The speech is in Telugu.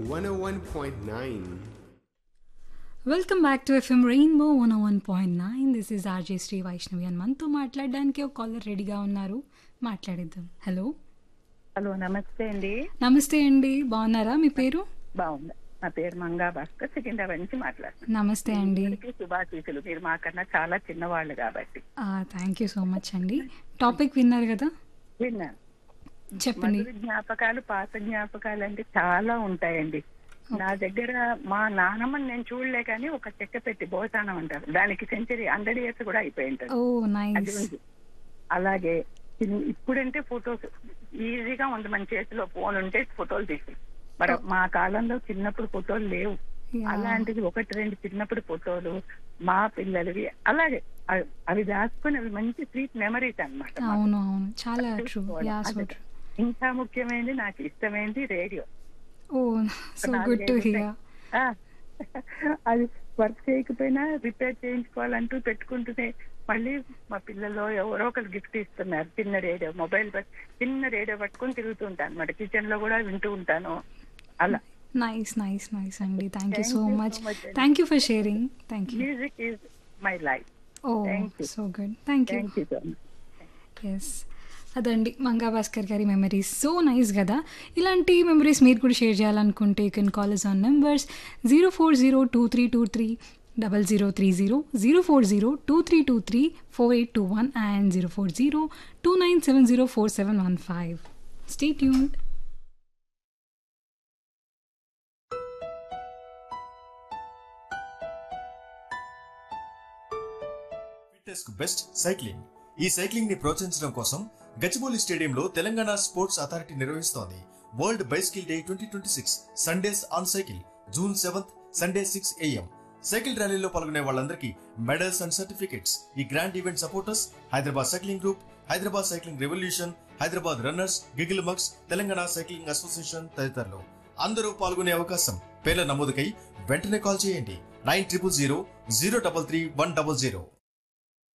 101.9. Welcome back to FM rainbow one one point nine this is RJ Shri Vaishnavi అని మనతో మాట్లాడడానికి ఒక కాలర్ రెడీగా ఉన్నారు మాట్లాడిద్దాం హలో హలో నమస్తే అండి నమస్తే అండి బాగున్నారా మీ పేరు బాగుంది నా పేరు మంగా భాస్కర్ సికింద్రాబాద్ నుంచి మాట్లాడుతున్నాను నమస్తే అండి అందరికీ శుభాశీసులు మీరు మాకన్నా చాలా చిన్నవాళ్ళు కాబట్టి థ్యాంక్ యూ సో మచ్ అండి టాపిక్ విన్నారు కదా విన్నాను చెప్పండి మధుర జ్ఞాపకాలు పాత జ్ఞాపకాలు అంటే చాలా ఉంటాయండి నా దగ్గర మా నాన్నమ్మని నేను చూడలే కానీ ఒక చెక్క పెట్టి బోసానం అంటారు దానికి సెంచరీ హండ్రెడ్ ఇయర్స్ కూడా అయిపోయి ఉంటుంది ఓ అది నైస్ ఉంది అలాగే ఇన్- ఇప్పుడంటే ఫొటోస్ ఈజీగా ఉంది మన చేతిలో ఫోన్ ఉంటే ఫోటోలు తీసి మరి మా కాలంలో చిన్నప్పుడు ఫోటోలు లేవు అలాంటిది ఒకటి రెండు చిన్నప్పుడు ఫోటోలు మా పిల్లలవి అలాగే అవి- అవి దాచుకుని అవి మంచి స్వీట్ మెమరీస్ అన్నమాట మాకు. అవును అవును చాలా ట్రూ యా సో అదే. ట్రూ ఇంకా ముఖ్యమైనది నాకు ఇష్టమైనది radio oh so good to hear ఆ, అది వర్క్ చేయకపోయినా రిపేర్ చేయించుకోవాలంటూ పెట్టుకుంటూనే మళ్ళీ మా పిల్లలు ఎవరో ఒకరు గిఫ్ట్ ఇస్తున్నారు చిన్న రేడియో మొబైల్ పట్- చిన్న రేడియో పట్టుకొని తిరుగుతూ ఉంటాను అనమాట కిచెన్ లో కూడా వింటూ ఉంటాను అలా నైస్ నైస్ నైస్ అండి thank you Thank so you so much much అండి. Thank you for sharing thank you music is my life oh Thank you. So good thank you thank you so much yes అదండి మంగా భాస్కర్ గారి మెమరీస్ సో నైస్ కదా ఇలాంటి మెమరీస్ మీరు కూడా షేర్ చేయాలనుకుంటే you can call us on numbers zero four zero two three two three double zero three zero zero four zero two three two three four eight two one and zero four zero two nine seven zero four seven one five stay tuned fitness కు బెస్ట్ సైక్లింగ్ ఈ సైక్లింగ్ ని ప్రోత్సహించడం కోసం గచ్చిబౌలి స్టేడియంలో తెలంగాణ స్పోర్ట్స్ అథారిటీ నిర్వహిస్తోంది world bicycle day twenty twenty six Sundays on cycle June seventh Sunday six AM cycle ర్యాలీలో పాల్గొనే వాళ్ళందరికీ మెడల్స్ అండ్ సర్టిఫికెట్స్ ఈ grand event supporters Hyderabad cycling group Hyderabad cycling revolution Hyderabad runners giggle mugs Telangana cycling association తదితరులు అందరూ పాల్గొనే అవకాశం పేర్ల నమోదుకై వెంటనే కాల్ చేయండి nine triple zero zero double three one double zero